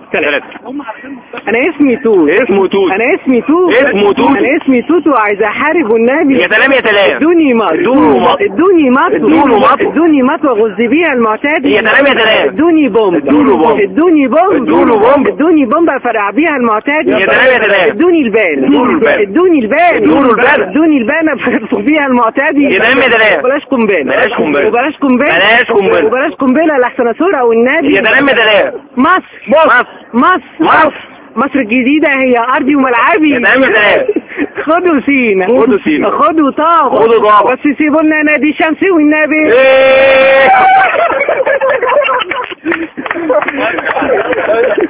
ثلاثة انا اسمي توت اسمه توت انا اسمي توت اسمه توت. انا اسمي توت وعايز احارب والنبي يا سلام يا سلام ادوني مط ادوني مط. ادوني مط ادوني مط. ادوني مط واغز بيها المعتدي يا سلام يا سلام. ادوني بومب ادوله بومب. ادوني بومب ادوله بومب. ادوني بومب افرقع بيها المعتدي يا سلام يا سلام. ادوني البان ادوله البان. ادوني البان ادوله البان. ادوني البان ابخص بيها المعتدي يا سلام يا سلام. بلاش قنبله بلاش قنبلة. وبلاش قنبله بلاش قنبلة. وبلاش قنبله لحسن اسرع والنبي يا سلام يا سلام مصر مصر مصر مصر مصر الجديدة هي أرضي وملعبي يا سلام يا سلام. خدوا سينا خدوا سينا. خدوا طابة خدوا طابة. بس سيبوا لنا نادي شمسي والنبي إيه.